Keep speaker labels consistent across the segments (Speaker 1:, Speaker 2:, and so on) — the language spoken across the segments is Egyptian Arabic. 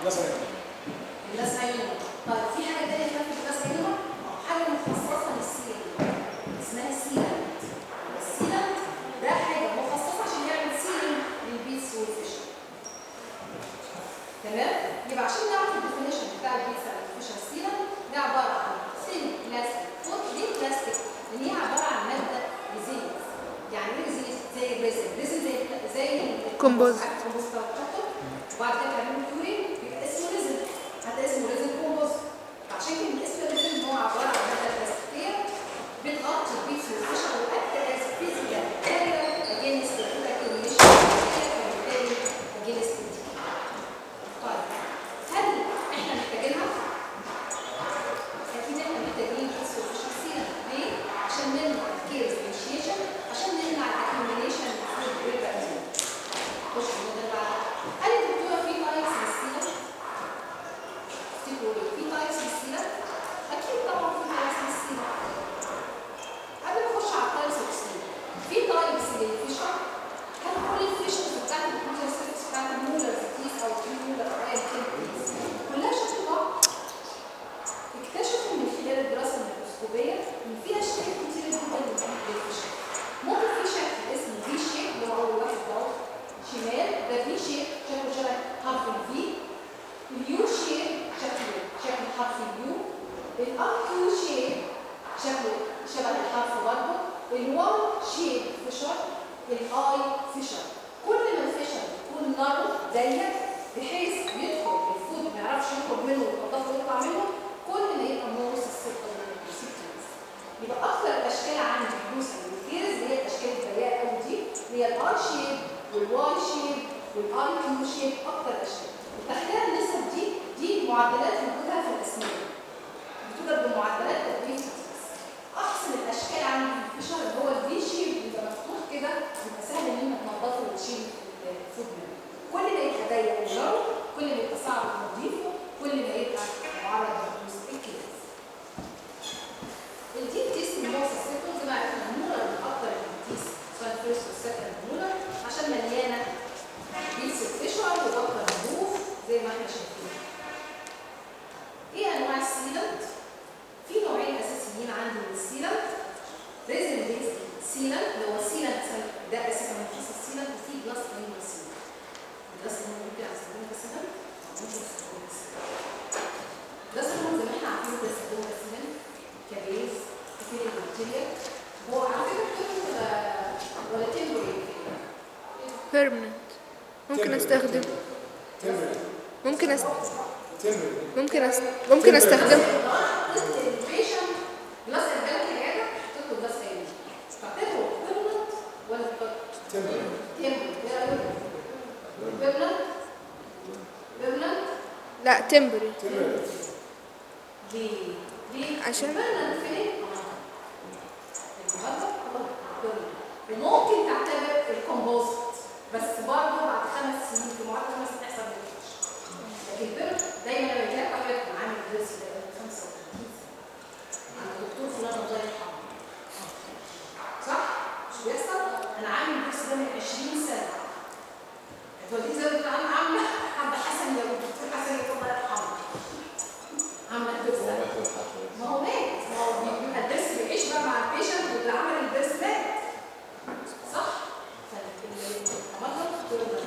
Speaker 1: مثلا
Speaker 2: الناس عينهم طيب في حاجه تانية كمان في الناس عينهم حاجه مخصصه للسيل اسمها سيلانت السيلانت ده حاجه مخصصه عشان يعمل سيلينج للبيتس والفيشن تمام يبقى عشان نعرف الديفينيشن بتاع البيتس والفيشن سيلانت ده عباره عن سيل بلاستيك فوت ليه بلاستيك لان هي عباره عن ماده ريزيلينس يعني ايه ريزيلينس زي الريزن ريزن زي زي
Speaker 3: كومبوز.
Speaker 2: الكومبوز بتاعته وبعد كده تعملوا كيورين يبقى اسمه ريزن حتى اسمه ريزن كومبوز فعشان كده اسم الريزن هو عباره عن ماده بلاستيكيه بتغطي البيتس والفيشن وقت از فيزيكال اريا اجينست الاكيوميشن فبالتالي اجينست طيب هل احنا محتاجينها؟ اكيد احنا محتاجين بيتس والفيشن سيرم ليه؟ عشان نمنع الكيرز انيشيشن عشان نمنع الاكيوميشن في الريبرازين خش في الموضوع اللي بعده هل الدكتوره في تايبس للسيرم؟ تفتكروا ايه؟ في تايبس للسيرم؟ اكيد طبعا في تايبس للسيرم قبل ما اخش على التايبس والسيرم في تايبس للفيشر هل كل الفيشرز بتاعت الكمبيوتر سيرفيس بتاعت المولر كيس او الكمبيوتر او ايا كان كيس كلها شكل بعض اكتشفوا من خلال الدراسه الميكروسكوبيه ان في اشكال كتير جدا للفيشر ممكن في شكل اسمه في شيب اللي هو اول واحد اهو شمال ده في شيب شكله شبه حرف الفي اليو شيب شكله شكل حرف اليو الار كيو شيب شكله شبه الحرف برضه الواي شيب فيشر الاي فيشر كل ما الفيشر يكون نارو ضيق بحيث يدخل الفود ما يعرفش يخرج منه والقطاف يطلع منه كل ما يبقى مورس السيركل يبقى اكثر الاشكال عندي حدوثا للكيرز هي الاشكال الضيقه قوي دي اللي هي الار شيب والواي شيب والاي كيو شيب اكثر اشكال تخيل النسب دي دي معدلات موجوده في الاسنان بتوجد بمعدلات تقريبا احسن الاشكال عندي في الفشل اللي هو الفي شيب بيبقى مفتوح كده بيبقى سهل ان انت تنضفه وتشيل الفود منه كل ما يبقى ضيق ونارو كل ما يبقى صعب تنظيفه كل ما يبقى معرض لحدوث الكيرز الديب تيست موس السيكون زي ما عرفنا المولر من اكتر الديب سواء الفيرست والسكند مولر عشان مليانه بيتس فيشر واكتر موف زي ما احنا شايفين ايه انواع السيلنت في نوعين اساسيين عندي من السيلنت ريزن بيز سيلنت اللي هو سيلنت ده اساسا من خصوص السيلنت وفي جلاس لينول سيلنت الجلاس لينول ممكن استخدمه كسيلنت ممكن استخدمه كسيلنت جلاس لينول زي ما احنا عارفين بنستخدمه كسيلنت كبيز في البكتيريا هو على فكره بتكون آه، ولا تمبري
Speaker 3: بيرمننت ممكن استخدم
Speaker 1: تمرين
Speaker 3: ممكن أست...
Speaker 1: تمرين
Speaker 3: ممكن أست... ممكن استخدم
Speaker 2: البيشنت جلاس البلد العياده تطلب جلاس عياده تعتبره بيرمننت ولا
Speaker 1: تمرين
Speaker 2: تمبري ايه رايك؟ بيرمننت بيرمننت
Speaker 3: لا تمبري
Speaker 1: تمرين
Speaker 2: ليه؟ ليه؟
Speaker 3: عشان-
Speaker 2: البيرمننت فين؟ النهارده خلاص بيرمننت. وممكن تعتبر الكومبوزيت بس برضه بعد خمس سنين في معدل خمس سنين يحصل نتيجة. لكن البيرمننت دايما لما يجي لك واحد يقول لك أنا عامل درس ده بقالي 35 سنه عند الدكتور فلان الله يرحمه صح؟ مش بيحصل؟ انا عامل درس ده من 20 سنه هتوديه زي ما بتقول انا عامله عند حسن يا دكتور حسن يا الله يرحمه عامله الدرس ده ما هو مات ما هو بيبقى الدرس بيعيش بقى مع البيشنت واللي عمل الدرس مات صح؟ فالمرضى دول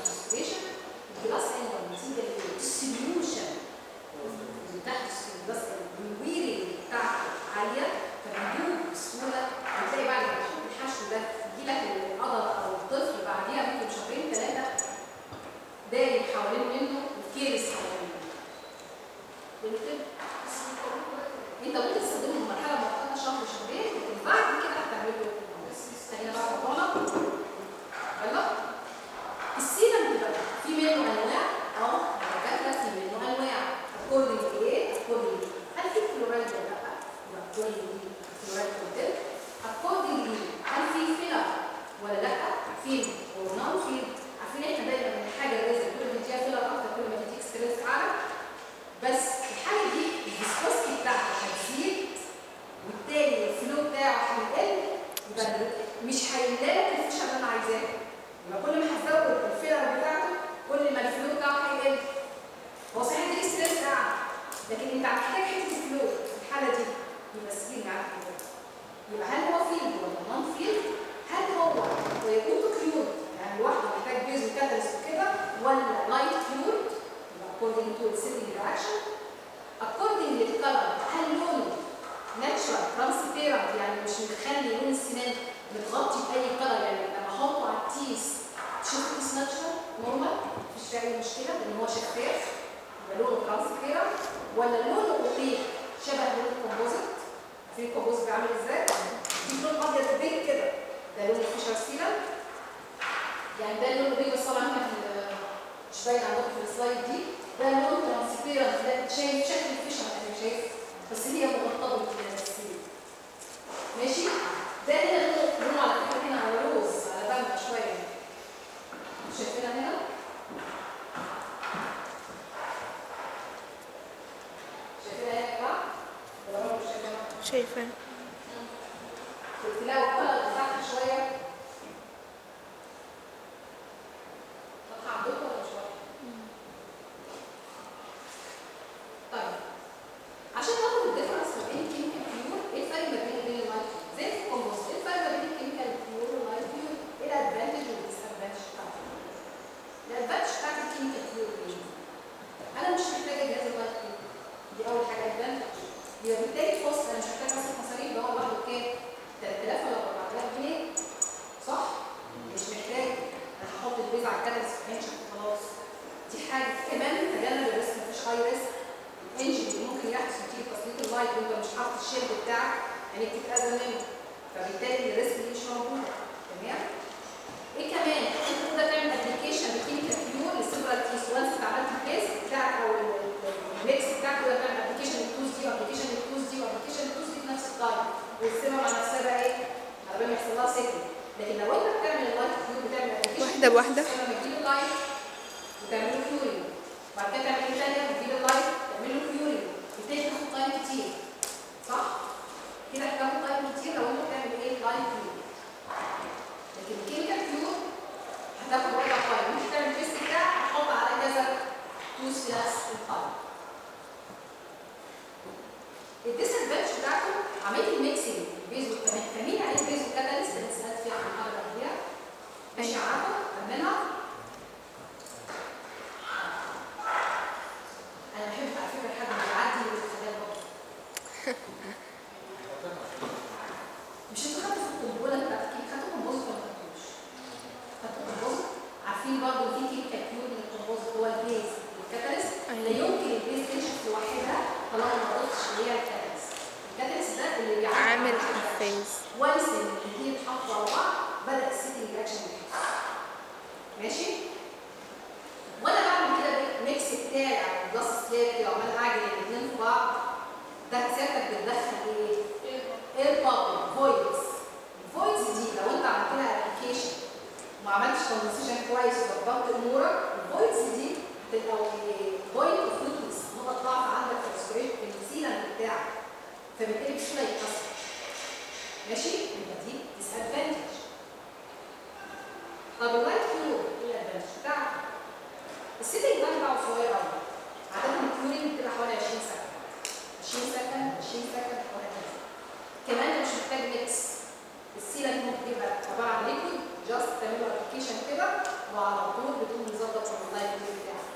Speaker 2: according to its sitting reaction according للcolor هل لونه natural transparent يعني مش مخلي لون السنان متغطي بأي color يعني لما احطه على التيس تشوف التيس natural normal مفيش فيه أي مشكلة لأن هو شفاف يبقى لونه transparent ولا لونه اوبيك شبه لون الكومبوزيت في الكومبوزيت بيعمل ازاي؟ في لون ابيض بيج كده ده لون الفيشر سيلم يعني ده لون بيج بس طبعا هنا في ال- مش باين عندكم في السلايد دي ده لون ترانسبيرنت ده شايف شكل الفيشر انا شايف بس هي مغطاه بالسيل ماشي ده هنا لونه لونه على فكره هنا على روز على بامبا شويه شايفينها هنا شايفينها هنا يا جماعه ولا هم مش شايفينها
Speaker 3: شايفاه
Speaker 2: تلاقوا القلم بتاعها شويه واضحه عندكم ولا مش واضحه؟ طيب عشان ناخد الديفرنس ما بين الكيميكال بيور ايه الفرق ما بين وبين اللايت زي في الكومبوست ايه الفرق ما بين الكيميكال بيور واللايت بيور؟ ايه الادفانتج والديس ادفانتج بتاعته؟ الادفانتج بتاعت الكيميكال بيور ايه؟ انا مش محتاجه جهاز اللايت بيور دي اول حاجه ادفانتج يبقى بالتالي كوست انا مش محتاجه اصرف مصاريف اللي هو لوحده بكام؟ 3000 ولا 4000 جنيه صح؟ مش محتاج انا هحط البيز على الكنبس في انشن خلاص دي حاجه كمان تجنب الريسك مفيش هاي ريسك الانجن اللي ممكن يحدث نتيجه تسليط اللايت وانت مش حاطط الشيلد بتاعك عينيك تتاذى منه فبالتالي الريسك دي مش موجوده تمام؟ ايه كمان؟ انت تقدر تعمل ابلكيشن بكيميكال بيور لسيبرال تيس وانس انت عملت البيز بتاعك او ال- ال- الميكس بتاعك تقدر تعمل ابلكيشن للتوز دي وابلكيشن للتوز دي وابلكيشن للتوز دي في نفس التايم والسيبها مع نفسها بقى ايه؟ على بال ما يحصل لها سيتنج لكن لو انت بتعمل اللايت بيور بتعمل ابلكيشن
Speaker 3: واحدة بواحدة.
Speaker 2: لما تجيب اللايت وتعمل له كيورينج بعد كده تعمل ايه تانية وتجيب اللايت تعمل له كيورينج بالتالي تاخد تايم كتير صح؟ كده هتاخد تايم كتير لو انت بتعمل ايه لايت بيور لكن الكيميكال بيور هتاخد وقت اقل ممكن تعمل التيست بتاعك تحط على كذا توز في نفس التايم الديس ادفانتج بتاعته عمليه الميكسنج البيز والكمان كمين عليه البيز والكاتاليست اللي سالت فيها في المحاضره الاخيره ماشي عارفه منها انا بحب على فكره حد بيعدي الحاجات برضه مش انتوا خدتوا في القنبله بتاعت الكيك خدتوا قنبوز ولا ما خدتوش؟ خدتوا قنبوز عارفين برضه في كيك كاتيون للقنبوز هو البيز والكاتاليست لا
Speaker 3: أيوة.
Speaker 2: يمكن البيز تنشف لوحدها طالما ما ضفتش اللي هي الكاتاليست الكاتاليست ده اللي بيعمل
Speaker 3: عامل حفاز
Speaker 2: وانس ان الاثنين اتحطوا على بعض بدا السيتنج رياكشن يحصل ماشي وانا بعمل كده الميكس بتاعي على الجلاس سلاب كده وعمال اعجن الاثنين في بعض ده سيادتك بتدخل ايه؟ اير بابل فويدز الفويدز دي لو انت عملت لها ابلكيشن وما عملتش كوندنسيشن كويس وظبطت امورك الفويدز دي هتبقى بوينت اوف ويكنس نقط ضعف عندك في السويت في السيلنت بتاعك فبالتالي مش هيتكسر ماشي يبقى دي ديس ادفانتج طب اللايت كيور ايه الادفانتج بتاعته؟ السيتنج تايم بتاعه صغير قوي عاده الكيورنج بتبقى حوالي 20 سكند 20 سكند 20 سكند وهكذا كمان مش محتاج ميكس السيلنج ممكن يبقى عباره عن ليكويد جاست تعمل له ابلكيشن كده وعلى طول بتقوم مظبط اللايت كيور بتاعك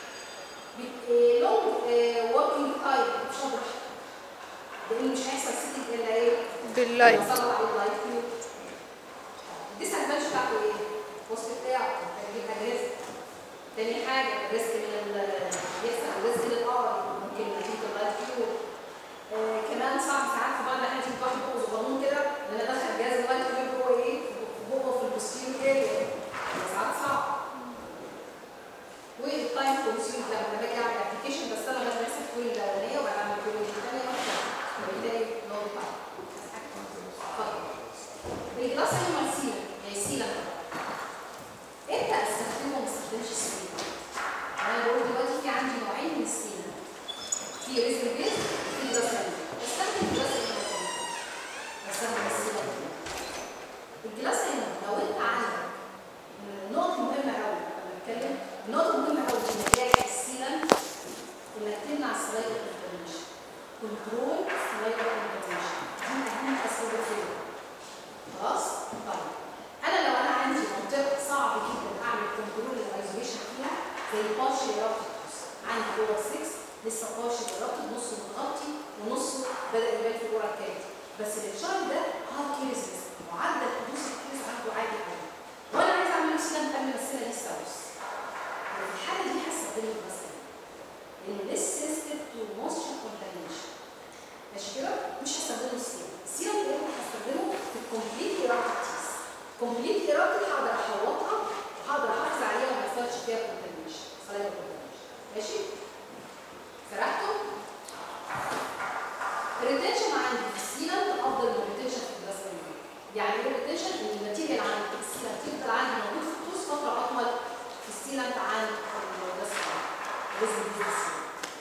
Speaker 2: لونج وركينج تايم مش هضرب لان مش هيحصل سيتنج الا ايه؟
Speaker 3: باللايت
Speaker 2: بصلح عليه اللايت كيو الديس ادفانتج بتاعته ايه؟ الكوست بتاعه تجيب اجهزه تاني حاجه الريسك من ال يحصل الريسك للاي ممكن نتيجه اللايت كيو آه كمان صعب ساعات في بعض الاحيان تجيب واحد بقه صغنون كده ان انا ادخل جهاز اللايت كيو جوه ايه؟ جوه في البوستيريو اريا ساعات صعب والتايم كونسيوم لما باجي اعمل ابلكيشن بس انا لازم احسب كل الاولانيه وبعد اعمل كل الثانيه فبالتالي نو تايم الجلاس انيمال سيلم يعني سيلم امتى استخدمه وما استخدمش السيلم؟ انا بقول دلوقتي في عندي نوعين من السيلم في ريزل بيز وفي جلاس انيمال استخدم الجلاس انيمال استخدم السيلم الجلاس انيمال لو انت عندك نقطة مهمة قوي لما بتكلم نقطة مهمة قوي في نتائج السيلم انك تمنع السلايدر انفلاميشن كنترول سلايدر انفلاميشن دي اهم اسباب فيه خلاص؟ طيب انا لو انا عندي منطقه صعب جدا اعمل كنترول للايزوليشن فيها زي بارشل ايرابتكس عندي جوه 6 لسه طاش الربط نصه متغطي ونصه بدا يبان في الورا الكافيتي بس الشايل ده هارد كيرسز معدل حدوث الكيرس عنده عالي قوي وانا عايز اعمل له سنه قبل ما السنه لسه اوس في الحاله دي هستخدمه مثلا لانه لسه سنسيتيف تو موستشر كونتامينيشن ماشي كده مش هستخدمه السيرم السيرم ده هستخدمه في الكومبليت ايراكتيس كومبليت ايراكتيس هقدر احوطها وهقدر احافظ عليها وما يحصلش فيها كونتامينيشن صلاة كونتامينيشن ماشي سرحتوا الريتنشن عندي في السيلم افضل من الريتنشن في البلازما يعني ايه الريتنشن ان الماتيريال عندي في السيلم تفضل عندي موجود في الطوس فتره اطول في السيلم عن البلازما لازم دي السيلم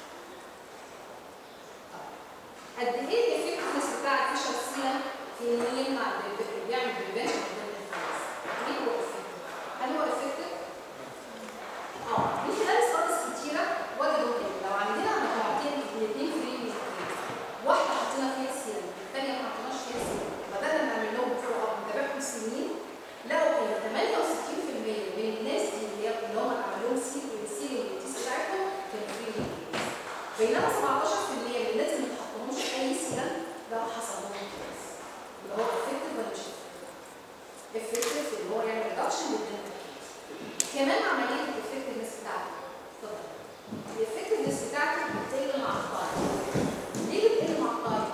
Speaker 2: قد ايه الافكتفنس بتاع الفيشر سيلم في انه يمنع ال- بيعمل بريفنشن ليه هو افكتيف؟ هل هو افكتيف؟ اه من خلال ستاديز كتيره وجدوا ان لو عندنا مجموعتين الاثنين فري من الكيس واحده حطينا فيها سيرم الثانيه ما حطيناش فيها سيرم بدانا نعمل لهم فولو اب نتابعهم سنين لقوا ان 68% من الناس دي اللي هي اللي هم عملوا لهم سيرم السيرم التيس بتاعتهم كانوا فري من الكيس بينما 17% من الناس اللي ما حطوهمش اي سيرم ده حصل لهم كيس يبقى هو افكتيف ولا مش افكتيف؟ افكتيف اللي هو يعمل ريدكشن للدنتال كمان عمليه الافكتفنس بتاعته اتفضل الافكتفنس بتاعته بتقل مع التايم ليه بتقل مع التايم؟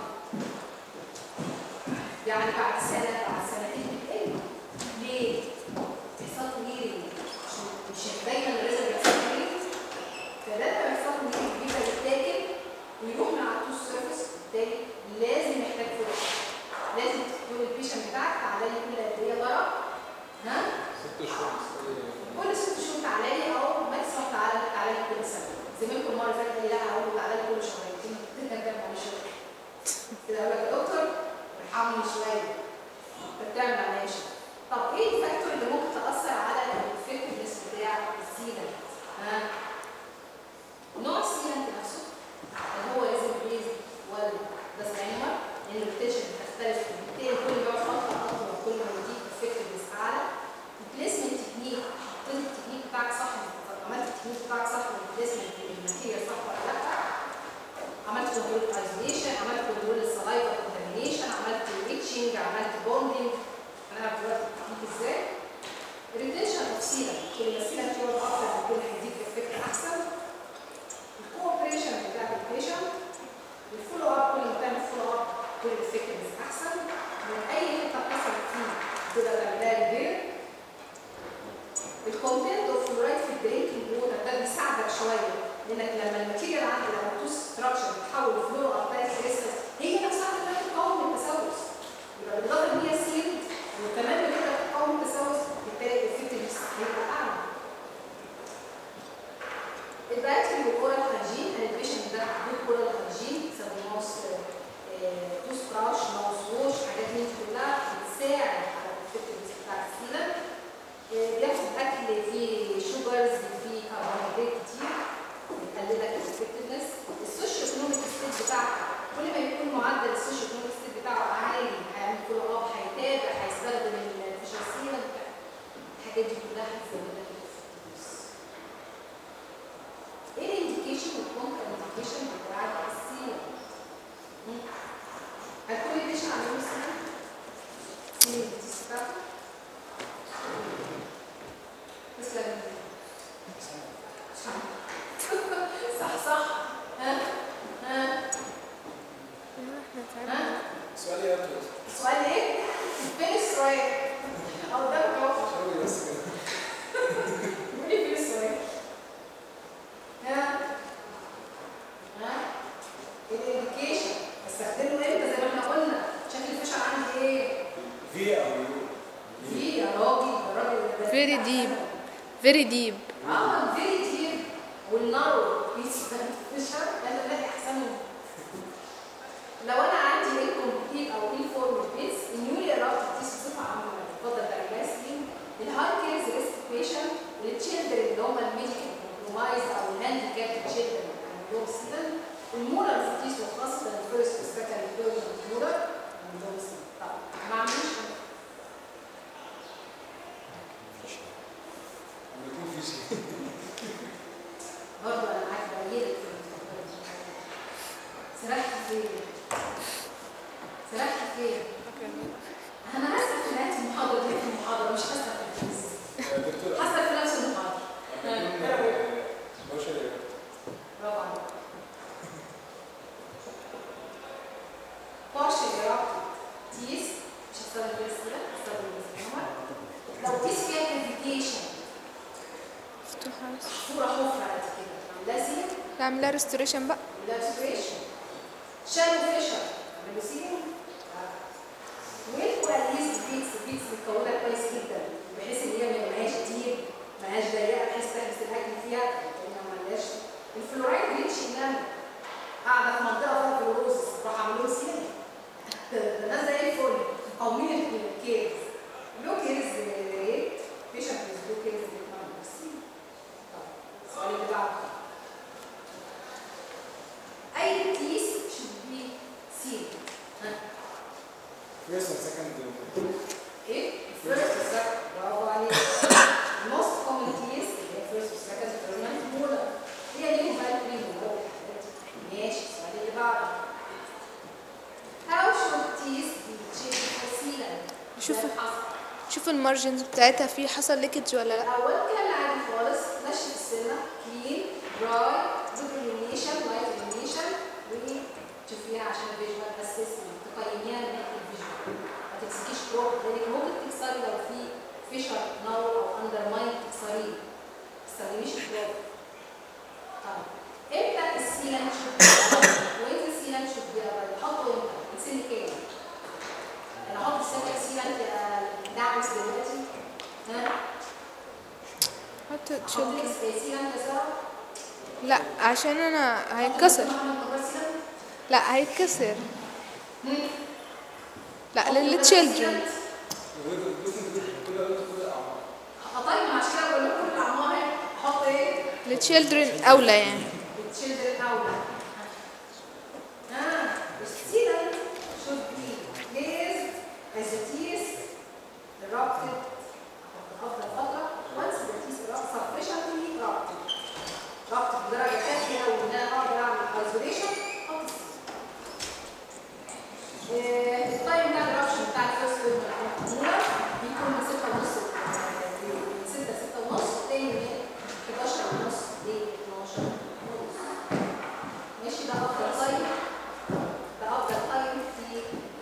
Speaker 2: يعني بعد سنه بعد سنتين بتقل ليه؟ بيحصل له هيرنج مش مش دايما الرزق بيحصل له هيرنج فده لما بيحصل له هيرنج بيبقى يتاكل ويروح من على التوس سيرفيس بالتالي لازم يحتاج فلوس لازم تقول البيشنت بتاعك تعالى لي كل قد ايه ضرب ها؟
Speaker 4: ست شهور
Speaker 2: كل ست شهور تعالى لي او ماكسيموم تعالى تعالى لي كل سنه زميلكم المره اللي فاتت قال لي لا هقول له تعالى لي كل شهرين دي تقدر تعمل عليه شغل كده اقول لك يا دكتور ارحمني شويه انت بتعمل عليا شغل طب ايه الفاكتور اللي ممكن تاثر على الافكتفنس بتاع السيلنت ها نوع السيلنت نفسه هل هو لازم بيز ولا ده سايمر لان الروتيشن بتختلف وبالتالي كل ما يقعد فتره اطول كل ما يديك افكتفنس اعلى البليسمنت تكنيك حطيت التكنيك بتاعك صح عملت التكنيك بتاعك صح والبليسمنت الماتيريال صح ولا لا عملت كنترول ايزوليشن عملت كنترول السلايفا كونتامينيشن عملت ريتشنج عملت بوندنج هنعرف دلوقتي التكنيك ازاي الريتنشن اوف سيلم كل ما السيلم تقعد اكتر كل هيديك افكت احسن الكوبريشن بتاع البيشنت الفولو اب كل ما تعمل فولو اب كل الافكتنس احسن من اي حته حصلت فيه تقدر تعملها ريبير الكونتنت اوف فلورايد في الدرينكينج ووتر ده بيساعدك شويه لانك لما الماتيريال عندك لما التوس ستراكشر بتتحول لفلورو ارتايت كريستالز هي نفسها تقدر تقاوم التسوس يبقى بالاضافه ان هي سيلد وكمان بتقدر تقاوم التسوس بالتالي الافكتنس هيبقى اعلى الباتري والاورال هايجين انا البيشنت ده عنده اورال هايجين بيسموه ماوس توس براش ماوس ووش حاجات من دي كلها بتساعد على الافكتنس بتاع السيلم بياخد اكل فيه شوجرز فيه كربوهيدرات كتير بيقلل لك الافكتفنس السوشيو ايكونوميك ستيت بتاعك كل ما يكون معدل السوشيو ايكونوميك ستيت بتاعه عالي هيعمل فولو اب هيتابع هيستخدم الفيشر الحاجات دي كلها هتزود لك الافكتفنس ايه الانديكيشن والكونتر انديكيشن بتاع السيلم هتكون البيشن عندهم سيلم سيلم بتاعته تسلم صح صح ها ها
Speaker 3: احنا تعبنا
Speaker 2: ها
Speaker 1: سؤالي يا ابني
Speaker 2: السؤال ايه؟ فين السؤال؟ او ده اهو
Speaker 1: سوري بس كده
Speaker 2: ايه فين السؤال؟ ها ها الانديكيشن استخدمه امتى زي ما احنا قلنا شكل الفشل عندي ايه؟
Speaker 1: في او يو
Speaker 2: في يا راجل يا راجل ده-
Speaker 3: Very deep. فيري ديب
Speaker 2: اه فيري ديب والنارو بيس مش عارف انا الاقي احسنهم لو انا عندي انكمبليت او انفورم بيس النيولي رابط دي بصفه عامه اتفضل ده الجلاسين الهاي كيرز ريسك بيشنت التشيلدرن اللي هم الميديكال كومبرومايز او الهاندي كاب تشيلدرن عندهم سيدن المولرز دي وخاصه الفيرست والسكند فيرجن مولر عندهم سيدن طب ما عملوش
Speaker 1: لما يكون في شيء
Speaker 2: برضه انا معاك بأيدك فين؟ سرحت فين؟ انا هسأل في نهاية المحاضرة دي في المحاضرة مش هسأل في الكويز
Speaker 1: دكتور
Speaker 2: هسأل في نفس المحاضرة
Speaker 1: بشري
Speaker 2: برافو عليك partial erupted teeth مش هستخدم بس كده هستخدم بس كده لو تيس فيها كافيتيشن
Speaker 3: مفتوحة بس
Speaker 2: صورة حفرة قد كده لازم
Speaker 3: نعملها ريستوريشن بقى
Speaker 2: illustration shallow fissure عملوا سيلينج والكواليس بيتس بيتس متكونة كويس جدا بحيث ان هي ما يبقاش كتير ملهاش ضيقة بحيث تحبس الاكل فيها لانها ملهاش الفلورايد ريتش انها قاعدة في منطقة فيها فلوروز راح عملوا له سيلينج ده ناس زي الفل او مين الكيرز لو كيرز ريت بيشنت لو كيرز ريت ما طب السؤال اللي بعده اي تيس should be seen ها
Speaker 1: فيرست سكند
Speaker 2: ايه first or second برافو عليك most common teas اللي هي first or second permanent molar هي ليهم بقى ليهم ماشي السؤال اللي بعده how should teas be checked for sealant
Speaker 3: شوف-
Speaker 2: ده الحصر.
Speaker 3: شوف المارجنز بتاعتها في حصل ليكج ولا لا
Speaker 2: اول كان عادي خالص نشف السنه كلين دراي جود illumination لايت illumination وتشوفيها عشان الفيجوال اسسمنت تقيميها من ناحيه الفيجوال ما تمسكيش بروب لانك ممكن تكسري لو في فيشر نار او اندر ماين تكسريه ما تستخدميش البروب طيب امتى السيلان شوت وين السيلان شوت بيحطوا امتى؟ من سن كام؟ انا احط السنه السيلان دعمس دلوقتي ها
Speaker 3: حط
Speaker 2: حط
Speaker 3: تشيلدرن
Speaker 2: سيلان يا ساره
Speaker 3: لا عشان انا هيتكسر لا هيتكسر لا للتشيلدرن
Speaker 1: كل قلت كل الاعمار
Speaker 2: طيب ما عشان كده بقول لكم كل الاعمار احط ايه؟
Speaker 3: للتشيلدرن اولى يعني
Speaker 2: التشيلدرن اولى اه السيلان should be placed as a teeth erupted افضل فتره once the teeth erupt sufficiently erupted erupted بدرجه كافيه او ان انا اقدر اعمل isolation احط السيلان التايم ده الرابشن بتاع الفيرست ويب معموله بيكون من 6 ونص من 6 6 ونص تاني من 11 ونص ل 12 ونص ماشي ده افضل تايم ده افضل تايم في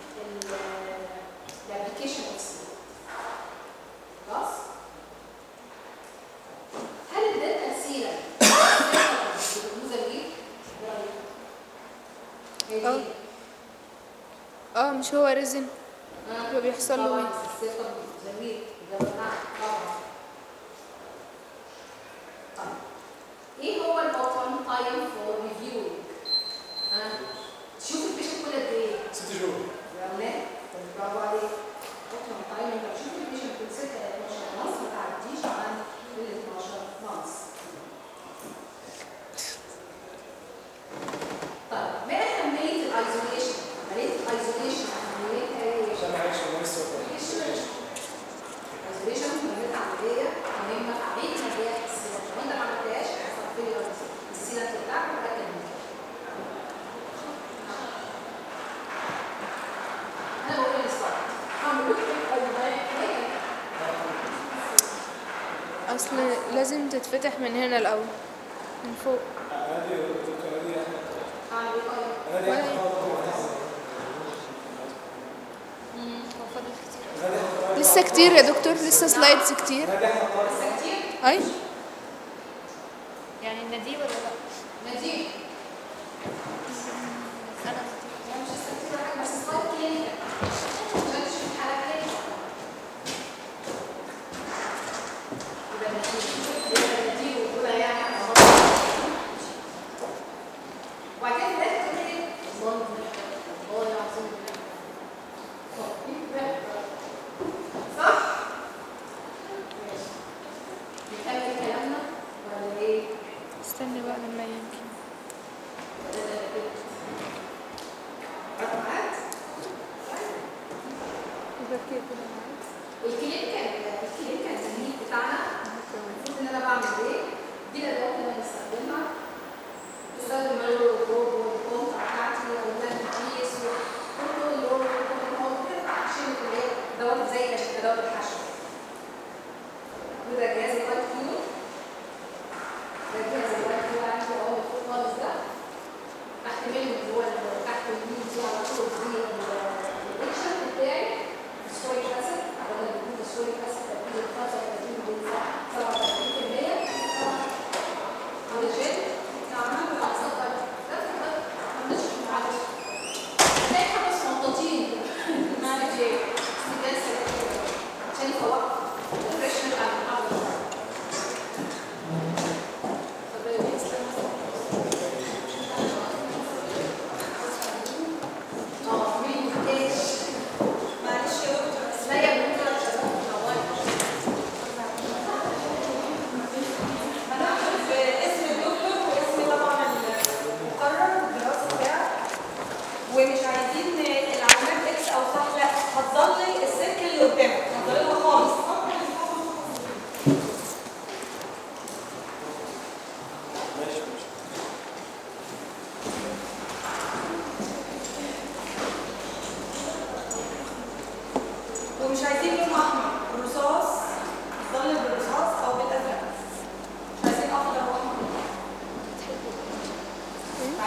Speaker 2: الابلكيشن اوف خلاص هل الداتا سيرة بالنموذج دي؟
Speaker 3: اه. اه مش هو ريزن
Speaker 2: آه.
Speaker 3: يبقى بيحصل له
Speaker 2: طبعاً
Speaker 3: ايه
Speaker 2: الثقة جميل جماعة طبعا طيب ايه هو الاوتوم تايم فور ريفيوينج؟ ها تشوف البيشنت كل قد ايه؟
Speaker 1: ست شهور
Speaker 2: يا ولاد طب برافو عليك اوتوم تايم انت تشوف البيشنت كل 6 ل 12 مانس ما تعديش عن ال 12 مانس طيب ما اهمية الايزوليشن؟ عملية الايزوليشن اهميتها ايه؟
Speaker 1: عشان ما يعيش الناس
Speaker 2: ايزوليشن مهمة عملية مهمة في عملية نجاح السيلة لو انت ما عملتهاش هيحصل فيلير السيلة بتاعك وتأكد منها. انا بقول الاسبوع هعمل
Speaker 3: اصل لازم تتفتح من هنا الاول من فوق
Speaker 1: انا دي دكتور انا دي احمد
Speaker 2: هعمل ايه طيب؟
Speaker 1: انا دي احمد انا دي
Speaker 3: لسه كتير يا دكتور لسه سلايدز كتير
Speaker 1: انا دي احمد
Speaker 2: لسه كتير؟
Speaker 3: اي
Speaker 4: يعني الندي ولا لا؟
Speaker 2: نجيب
Speaker 4: انا
Speaker 2: هو مش لسه كتير ولا حاجة بس سلايد كلينيكال عشان تشوف الحالات كلينيكال يبقى نجيب يبقى نجيب وتقولها يعني على بعض. وبعد كده في الاخر تقول ايه؟ والله بنحبك والله العظيم بنحبك صح؟ ماشي نكمل كلامنا ولا ايه؟
Speaker 3: استنى بقى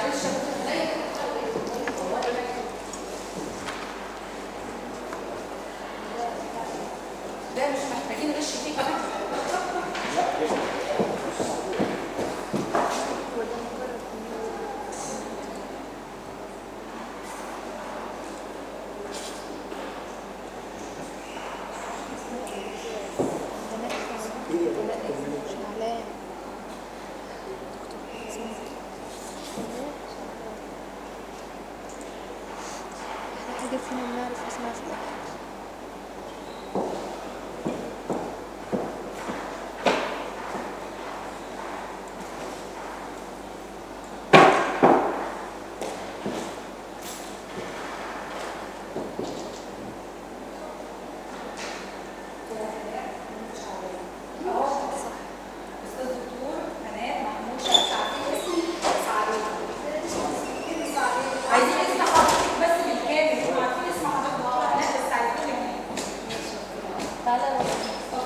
Speaker 2: معلش هلاقي لا مش محتاجين غش فيه كمان
Speaker 3: علام احنا حاجة فينا بنعرف اسمها في الآخر
Speaker 2: استاذ دكتور هناء محمود سعدي اسمي سعدي عايزين اسم حضرتك بس بالكامل انتوا عارفين اسم حضرتك دكتور هناء بس عايزين تعالى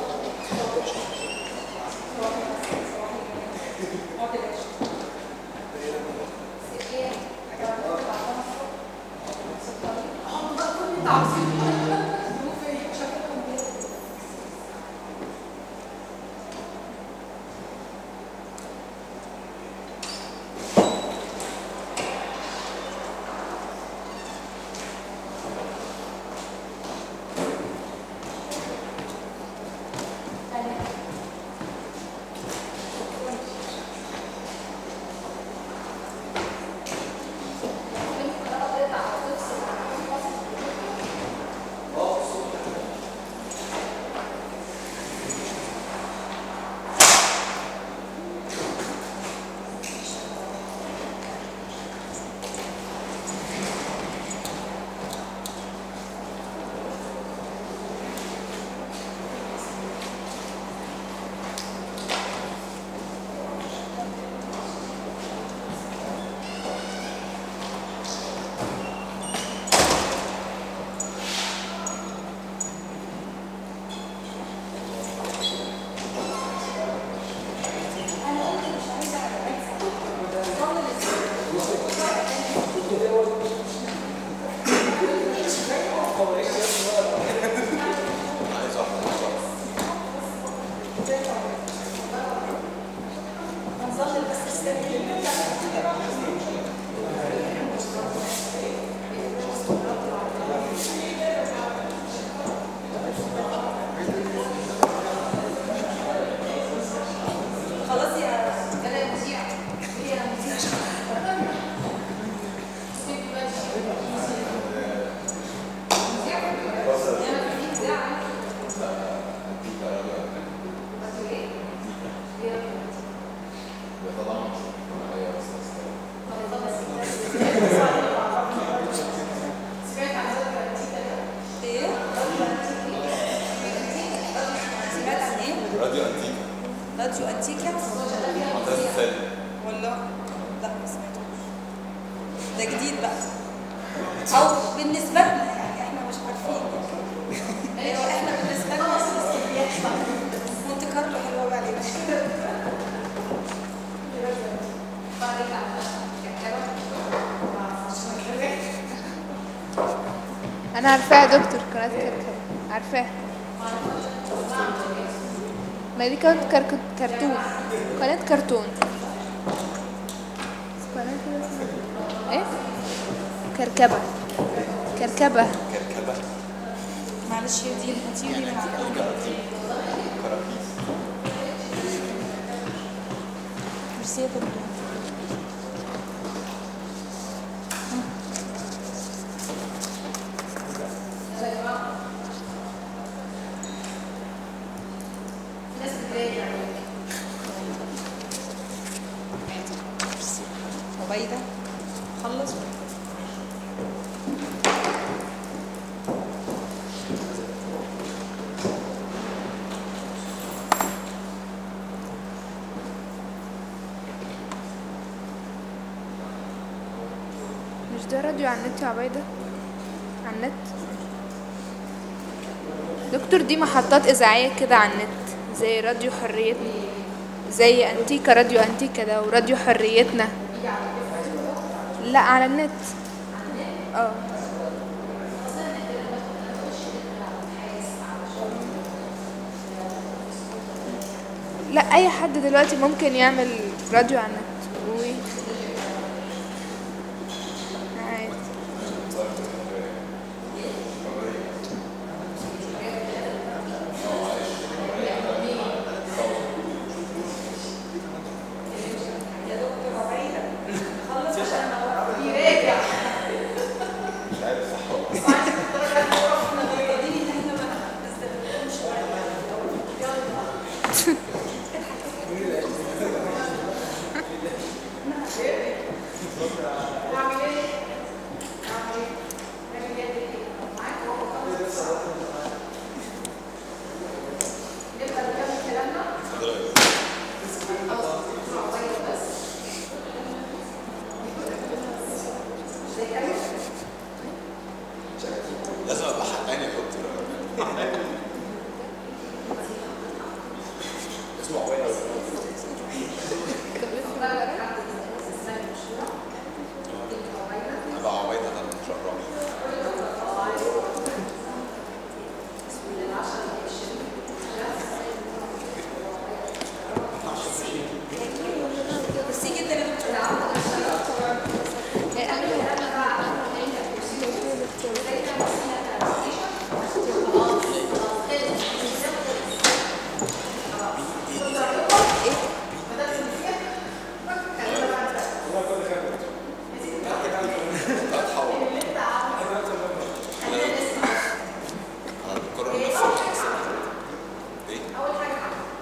Speaker 2: خلاص يا بلا مذيع هي مذيع ايه؟ سمعت عن ايه؟
Speaker 5: راديو انتيك
Speaker 2: راديو انتيكا
Speaker 5: مدرسة سالم
Speaker 2: والله لا ما سمعتوش ده جديد بقى او بالنسبه لنا يعني احنا مش عارفين ايوه احنا بالنسبه لنا استثناء مونت كارلو حلوه بقى علينا
Speaker 3: انا عارفاها يا دكتور قناة كركب عارفاها ما دي كانت كرك- كرتون قناة كرتون قناة كده اسمها ايه كركبة كركبة
Speaker 5: كركبة
Speaker 2: معلش هي دي هاتي لي من عندكم
Speaker 5: كرافيس
Speaker 2: ميرسي يا دكتور عبيدة خلص
Speaker 3: مش ده راديو على النت يا عبيدة على النت دكتور دي محطات إذاعية كده على النت زي راديو حريتنا زي أنتيكا راديو أنتيكا ده وراديو حريتنا لا على النت اه لا اي حد دلوقتي ممكن يعمل راديو على النت و... عادي
Speaker 5: مش عارف صح ولا لا. لازم ابقى حقاني يا دكتور اسمه عويل ابقى عويل ده انا مشرف اتحول انا بكرر نفسي ايه
Speaker 2: اول حاجه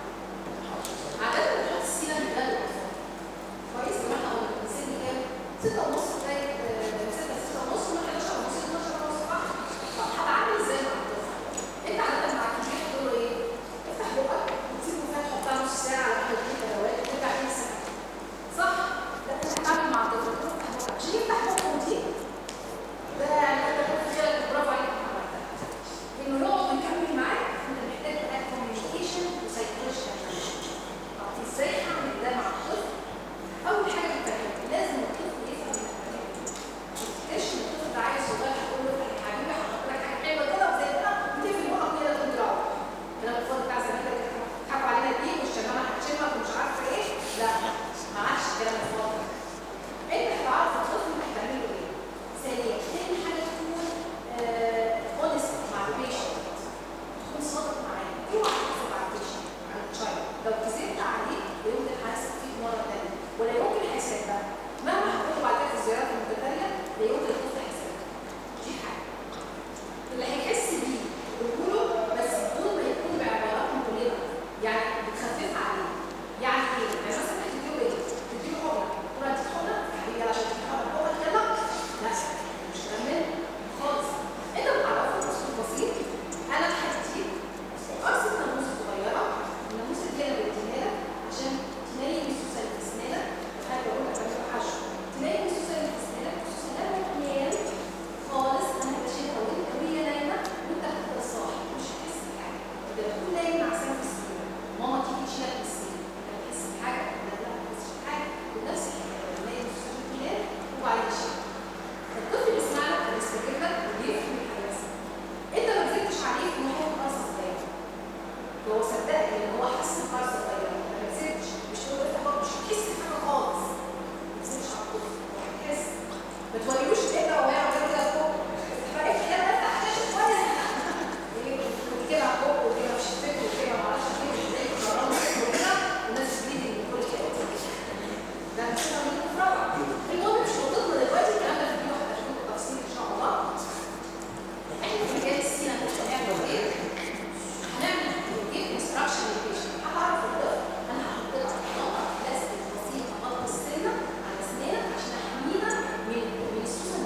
Speaker 2: عادة بنحط السيرة من بدري كويس لما احنا قلنا السن كام؟ ستة ونص لغاية آه، ستة ستة ونص من 11 ونص ل 12 ونص صح؟ طب هتعامل ازاي مع الطفل؟ انت عادة مع الكبير تقول له ايه؟ افتح بقك وتسيبه فاتح تحطها نص ساعة على واحد اتنين ادوات وترجع تاني ساعة صح؟ لا انت هتتعامل مع الطفل تقول له افتح بقك عشان يفتح بقه ودي ده يعني ده تخيل برافو عليك يا محمد. انه نقعد نكمل معاك انت محتاج تبقى كوميونيكيشن وسايكولوجيكال طب ازاي هعمل ده مع الطفل؟ اول حاجه بتفهم لازم الطفل يفهم الحاجات دي. ما تفتكرش ان الطفل ده عايز صغير هتقول له يا حبيبي هحط لك حاجه حلوه كده وزي كده وتقفل بقك كده تقوم تروح. الكلام الفاضي بتاع زمان ده اللي كانوا بيضحكوا علينا دي والشمامه هتشمك ومش عارفه ايه لا ما عادش الكلام الفاضي انت هتعرف الطفل انت هتعمل له ايه ثانيا تاني حاجه تكون اونست مع البيشنت تكون صادق معاه اوعى تكذب على البيشنت على التشايلد لو كذبت عليه يمكن هيحاسب فيك مره ثانيه ولا يمكن هيصدقك مهما هتقول بعد كده في الزيارات المتتاليه لا يمكن الطفل هيصدقك دي حاجه اللي هيحس بيه قوله بس بدون ما يكون بعبارات مؤلمه يعني بتخففها عليه يعني ايه؟ يعني مثلا تديله ايه؟ تديله حقنه تقول له هديك حقنه يا حبيبي يلا عشان تديك حقنه حقنه يلا لا مش تمام خالص انت بتعرفه باسلوب بسيط انا هديك قرصه ناموسه صغيره الناموسه دي انا بديها لك عشان تنيم السوسه اللي في اسنانك حاجه بقول لك بعمل حشو تنيم السوسه اللي في اسنانك السوسه لما تنام خالص انا بشيلها وانت وهي نايمه وانت هتبقى صاحي مش هتحس بحاجه انت بتكون نايم مع سنه في السرير ماما تيجي تشيلك من السرير انت بتحس بحاجه لا لا ما بتحسش بحاجه ونفس الحكايه لما نايم السوسه بتنام وبعدين تشيلك الطفل بيسمع لك وبيستجيب لك وبيفهم الحدث انت ما كذبتش عليه ان هو قرصه صغيره هو صدقني ان هو حس بقرصه صغيره ما كذبتش مش هو ده هو مش هتحس بحاجه خالص ما تكذبش على الطفل هو هيحس ما توريلوش كده وهي عماله كده فوق فرقت كده افتح عشان شويه وكده فوق وكده مش فكر وكده ما اعرفش ايه ازاي قررنا كده والناس بتيجي من كل كده ده مش كده من الفرق المهم مش خطتنا دلوقتي الكلام ده في واحد هشوفه بالتفصيل ان شاء الله احنا في مجال السينا هنعمل ايه؟ هنعمل نجيب انستراكشن للبيشنت هتعرف الطفل انا هحط لك نقطه بلاستيك بسيطه قد السنه على اسنانك عشان احمينا من من السوسه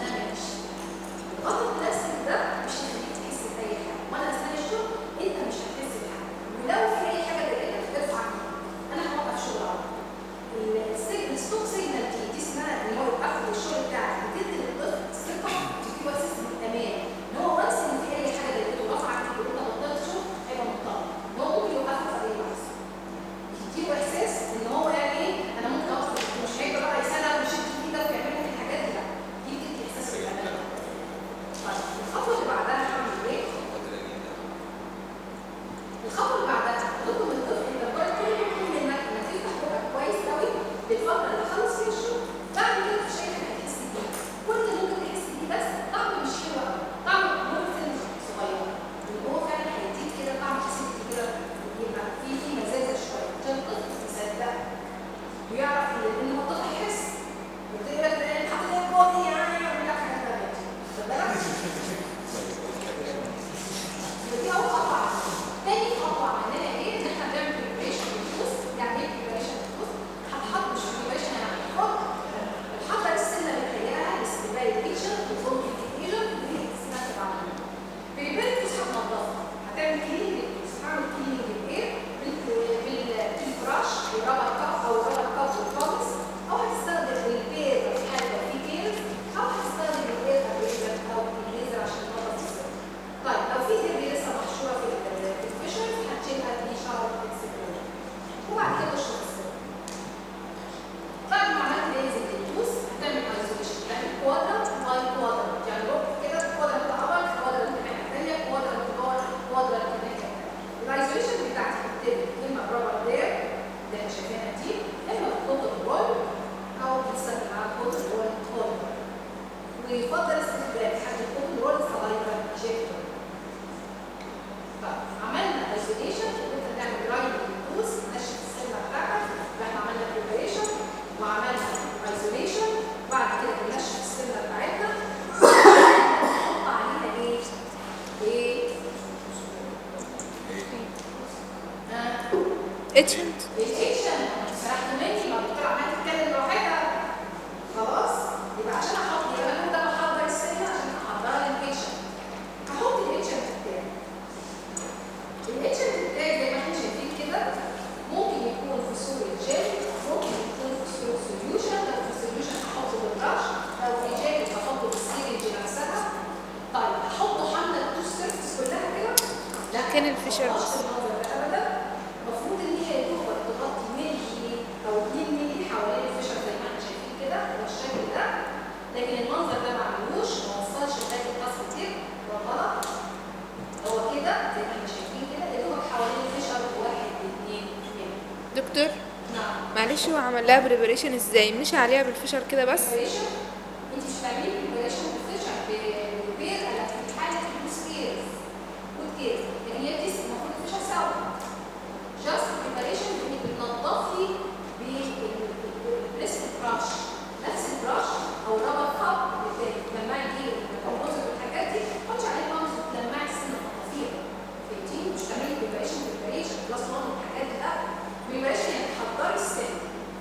Speaker 3: اتشنت
Speaker 2: الاتشن سرحت مني ما الدكتور عمال تتكلم لوحدها خلاص يبقى عشان احط يبقى انا كده بحضر السنه عشان احضرها للاتشن هحط الاتشن بتاعي الاتشن بتاعي زي ما احنا شايفين كده ممكن يكون في صوره جل ممكن يكون في صوره سوليوشن لو في سوليوشن هحطه بالبرش لو في جل هحطه بالسيرنج نفسها طيب هحطه حامله التو سيرفيس كلها كده لا
Speaker 3: كان الفيشر
Speaker 2: ما
Speaker 3: بس.
Speaker 2: أحطش المنظر ده ابدا المفروض ان هي تقدر تغطي ملي او 2 ملي حوالين الفيشر زي ما احنا شايفين كده هو الشكل ده لكن المنظر ده ما عملوش ما وصلش لغايه القصر كتير هو غلط هو كده زي ما احنا شايفين كده يا دوبك حوالين الفيشر 1 2 ملي
Speaker 3: دكتور
Speaker 2: نعم
Speaker 3: معلش هو عمل لها بريبريشن ازاي مشي عليها بالفشر كده بس
Speaker 2: preparation انت مش بتعملي preparation بالفيشر ببير الا في حاله البوس كيرز بود كيرز لكن هي بتس المفروض الفيشر سوا جاست preparation انك بتنضفي بالبريست براش نفس البراش او رابر كاب بتلمعي بيه الكومبوزر والحاجات دي تحطي عليه بامز وتلمعي السنه تنضفيها فهمتي مش تعملي preparation preparation بلس 1 والحاجات دي لا preparation يعني تحضري السن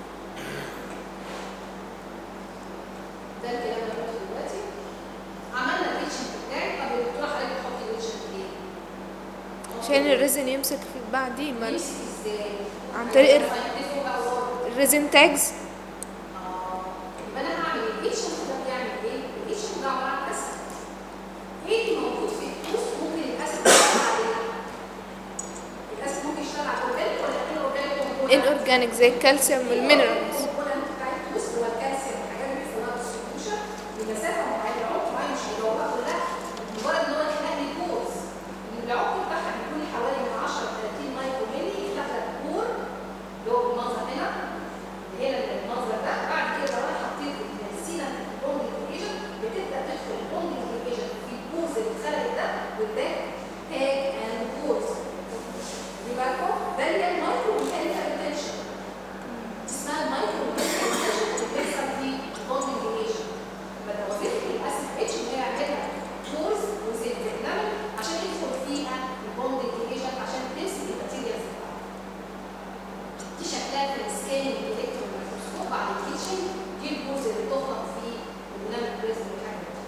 Speaker 2: ده الكلام اللي انا قلته دلوقتي عملنا الريتشنت بتاعي طب يا دكتوره حضرتك بتحطي الريتشنت ليه؟
Speaker 3: عشان الريزن يمسك في بعدين ما
Speaker 2: يمسك ازاي؟
Speaker 3: عن طريق ال-
Speaker 2: هيحدفوا بقى ورا.
Speaker 3: الريزن تاجز
Speaker 2: اه يبقى انا هعمل ايه؟ الريتشنت ده بيعمل ايه؟ الريتشنت ده عباره عن اسيد ايه اللي موجود في الفلوس ممكن الاسيد يشتغل عليها؟ الاسيد ممكن يشتغل على الاورجانيك ولا الاورجانيك كومبوننت؟
Speaker 3: الاورجانيك زي الكالسيوم والمينرالز
Speaker 2: الكومبوننت بتاع الفلوس هو الكالسيوم الحاجات اللي بيحصل لها ديستريبيوشن بمسافه معينه عمق معين مش هيدورها كلها مجرد ان هو يخلق لي كورز العمق بتاعها بيكون حوالي من 10 ل 30 مايكرو ملي يفتح لك كور اللي هو بالمنظر هنا هنا المنظر ده بعد كده لو انا حطيت السينا في البوندنج ايجنت بتبدا تدخل البوندنج ايجنت في الكورز اللي اتخلقت ده واداك تاج اند كورز يبقى لكم ده اللي هي المايكرو ميكانيكال ريتنشن اسمها المايكرو ميكانيكال ريتنشن اللي بيحصل في البوندنج ايجنت فده وظيفه الاسيد اتش ان هي يعملها كورز وزيت فيتنامين عشان يدخل فيها البوندنج ايجنت عشان تمسك الماتيريالز بتاعتها دي شكلها في السكاننج الكترون ميكروسكوب بعد الكيتشن دي الجزء اللي بتخلق فيه البرنامج بريزم والحاجات دي.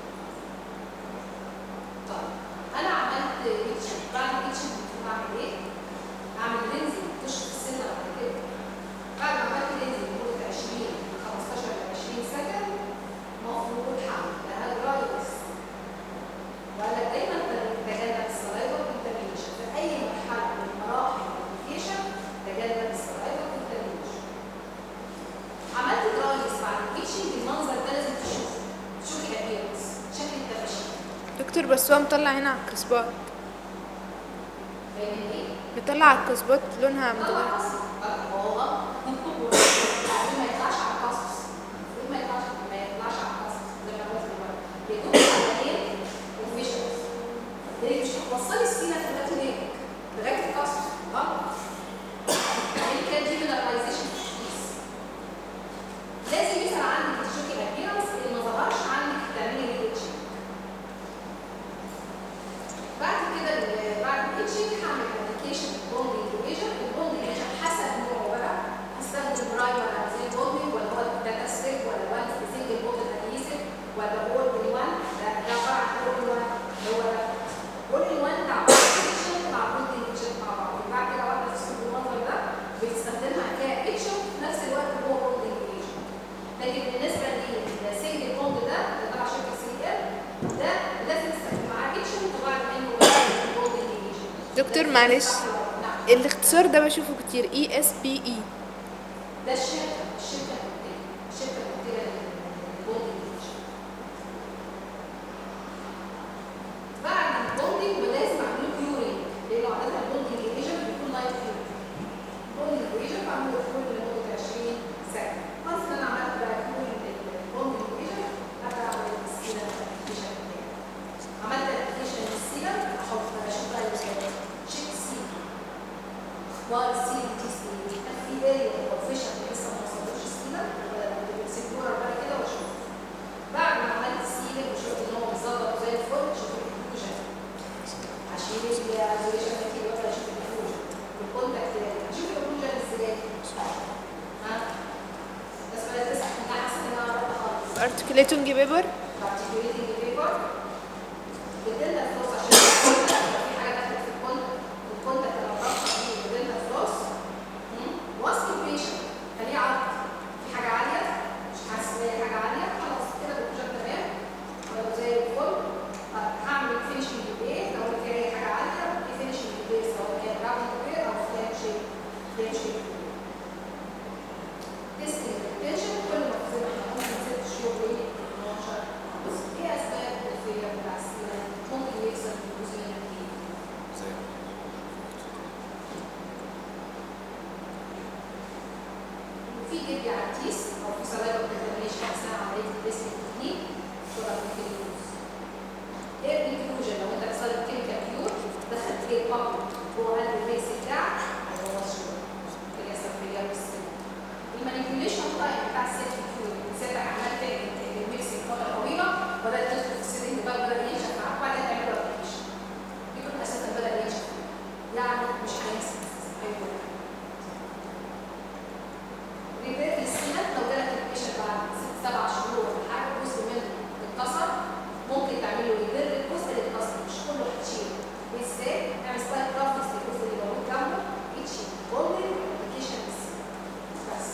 Speaker 2: طيب انا عملت كيتشن بعد الكيتشن كنت بعمل ايه؟ اعمل لينزنج تشفط السن بعد كده بعد ما عملت لينزنج لمده 20 من 15 ل 20 سكند مفروض حمل لها درايفز وقال لك دايما تجنب السلايفا والكونتامينيشن في اي مرحله من مراحل الابلكيشن تجنب السلايفا والكونتامينيشن عملت درايفز بعد الكيتشن المنظر ده لازم تشوفه تشوفي الابيرنس شكل التفاشير
Speaker 3: دكتور بس هو مطلع هنا على الكريسبات
Speaker 2: فاهمين ايه؟
Speaker 3: مطلع على الكريسبات لونها
Speaker 2: طبعا
Speaker 3: متغير
Speaker 2: اصلا هو ما يطلعش على القصص ما يطلعش ما يطلعش على القصص زي ما قلت دلوقتي يدوب على ايه؟ الفيجوالز ليه مش هتوصلي السينه في الباتوليك لغايه القصص غلط يعني كان دي مينراليزيشن لازم يظهر عندك تشوفي الابيرنس اللي ما ظهرش عندك تعملي ريتشنج بعد كده ال- بعد الاتشنج هعمل ابلكيشن بوندنج ايجنت البوندنج ايجنت حسب نوعه بقى هستخدم برايمر او زي بوندنج ولا هو داتا ستيك ولا وان سنجل بوندنج ادهيسيف ولا اول ان وان ده ده عباره عن اول ان وان اللي هو ده اول ان وان بتاع ابلكيشن مع بوندنج ايجنت مع بعض بعد كده واحده في السوق المنظر ده بتستخدمها كاكشن في نفس الوقت هو بوندنج ايجنت لكن بالنسبه للسنجل بوند ده اللي تبع شركه سي ال ده لازم تستخدم معاه اكشن وبعد منه بوندنج ايجنت
Speaker 3: دكتور معلش
Speaker 2: نعم
Speaker 3: الاختصار ده بشوفه كتير اي اس بي اي
Speaker 2: ده الشركه الشركه المنتجه الشركه المنتجه للبوندنج ايجنت بعد البوندنج ولازم اعمل له كيورنج لانه عاده البوندنج ايجنت بيكون لايت كيورنج البوندنج ايجنت بعمل له كيورنج لمده 20 سنه once ان انا عملت بقى كيورنج للبوندنج ايجنت ابدا اعمل السيلة ابلكيشن بتاعي عملت ابلكيشن للسيلة احط اشوف بقى الرسالة شيك سي اخبار السي تي سي في اريا اوفيشال لسه ما
Speaker 3: articulating paper
Speaker 2: articulating paper بدلنا فلوس عشان الكونتاكت، لو في حاجه دخلت في الكونتاكت الكونتاكت لو ضغط دي بدلنا فلوس واسك البيشنت خليه عرض في حاجه عاليه مش حاسس ان هي حاجه عاليه خلاص كده بالكشف تمام ولا زي الفل طب هعمل فينشنج بايه لو في اي حاجه عاليه في فينشنج بايه سواء كان راوند بايه او فلان شيب فلان شيب تيستنج التنشن كل ما زي ما احنا قلنا ست شهور ل 12 بس ايه اسباب الفيلير بتاع السيره ممكن يكسب جزء من الدين
Speaker 5: زي
Speaker 2: وفي جدي عتيس او في صلاه كونتامينيشن اثناء عمليه الديسك تكنيك شرط ممكن يفوز ايه الانكلوجن لو انت بتصلي كيميكال بيور دخلت ايه بابل جوه قلب البيس بتاعك هيبوظ شغل ممكن يحصل فيلير بالسن المانيبيوليشن تايم بتاع السيلف كيور ساعتها عمال تعمل الميكسنج فتره طويله بدات تدخل في السيلينج بقى بدا ينشف معاك وبعدين تعمل له ابلكيشن يكون اساسا بدا ينشف يعني مش هينسى هيقول ريبير السنة لو جالك البيشنت بعد ست سبع شهور ولا حاجة جزء منه اتكسر ممكن تعمل له ريبير الجزء اللي اتكسر مش كله هتشيله ازاي؟ تعمل سلايد رافنس للجزء اللي موجود جنبه يتشيل اونلي ابلكيشن بالسنة بس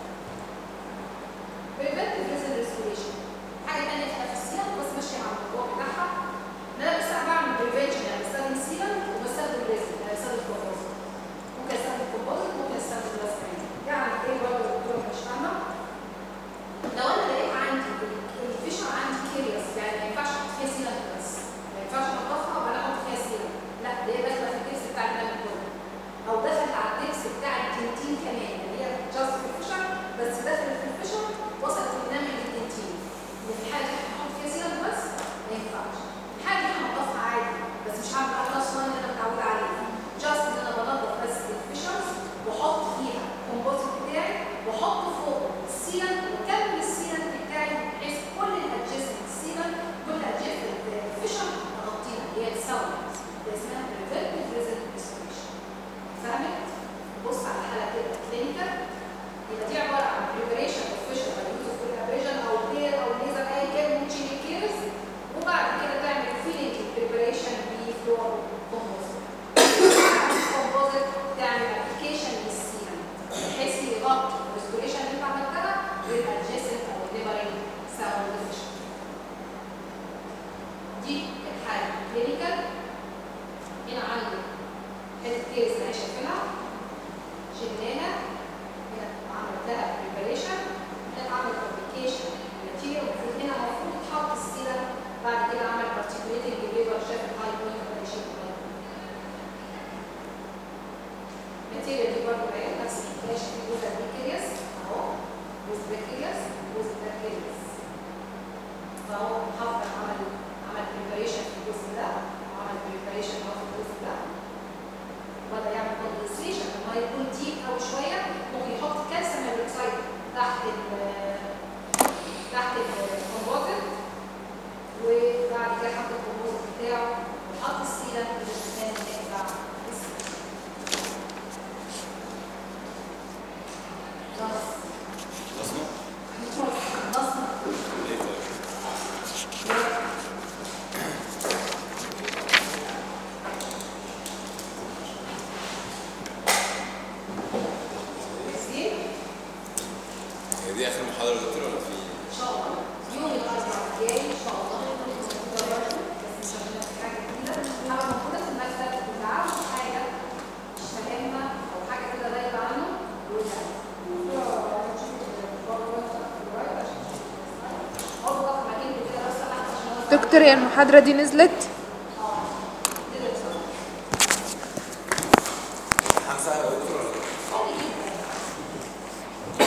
Speaker 2: بريفنتيف ريزن ريستوريشن حاجة تانية احنا في السيرم بس ماشية مع الموضوع بتاعها ان انا بس بعمل بريفنشن يعني بستخدم سيرم وبستخدم ريزن يعني بستخدم كومبوزيت ممكن استخدم كومبوزيت ممكن استخدم بلازمين يعني ايه برضه الدكتور مش فاهمه لو انا لقيت عندي الفيشر عندي كيريوس يعني ما ينفعش احط فيها سيرم بس ما ينفعش انضفها ولا احط فيها سيرم لا دي داخله في الدبس بتاع الدم كله او دخلت على الدبس بتاع التنتين كمان اللي هي جاست في الفيشر بس دخلت في الفيشر وصلت للنمل التنتين وفي الحاله دي هحط فيها سيرم بس ما ينفعش الحاله دي هنضفها عادي بس مش هعمل على خلاص اللي انا متعوده عليه جاست ان انا بنضف بس الفيشرز واحط فيها الكومبوزيت بتاعي واحط فوق السيلن واكمل السيلن بتاعي بحيث كل الادجستنت السيلن كل الادجستنت الفيشر اغطيها اللي هي تساوي ده اسمها بريفنتيف ريزلت ريستوريشن فهمت؟ بص على الحاله كده كلينيكال يبقى دي عباره عن بريبريشن اوف فيشر باي يوز اوف ابريشن او بير او ليزر ايا كان من تشيلي كيرز وبعد كده تعمل فيلينج بريبريشن بفلور كومبوزيت كومبوزيت تعمل ابلكيشن للسيلن بحيث يغطي الريستوريشن اللي انت عملتها للادجيسنت او الليبرنج ساوند فيشن دي الحاله كلينيكال هنا عندي حته كيس اللي شايفينها شلناها هنا عملت لها بريبريشن هنا عملت ابلكيشن ماتيريال المفروض هنا المفروض تحط السيلن بعد كده عمل ارتكيوليتنج بيبر شاف الهاي بوينت ولا شيء الماتيريال دي برضه هي نفس الحكايه في جزء بكتيرياس اهو جزء بكتيرياس جزء بكتيرياس فهو محضر عمل عمل بريبريشن في الجزء ده وعمل بريبريشن اهو في الجزء ده وبدا يعمل كوندنسيشن لما يكون ديب او شويه ممكن يحط كالسيوم هيدروكسيد تحت ال تحت الكومبوزيت وبعد كده حط الكومبوزيت بتاعه وحط السيلة في المكان اللي ينفع السيلة. خلاص
Speaker 5: اصلا
Speaker 2: خلصنا
Speaker 5: ليه طيب
Speaker 2: زين
Speaker 5: هي دي اخر محاضره يا دكتور ولا في
Speaker 2: ان شاء الله يوم الاربعاء الجاي ان شاء الله بس مش هنعمل حاجه جديده هبقى موجوده في المكتب اللي عارف حاجه مش فاهمها او حاجه كده غايبه عنه قولها
Speaker 3: دكتور هي المحاضرة دي نزلت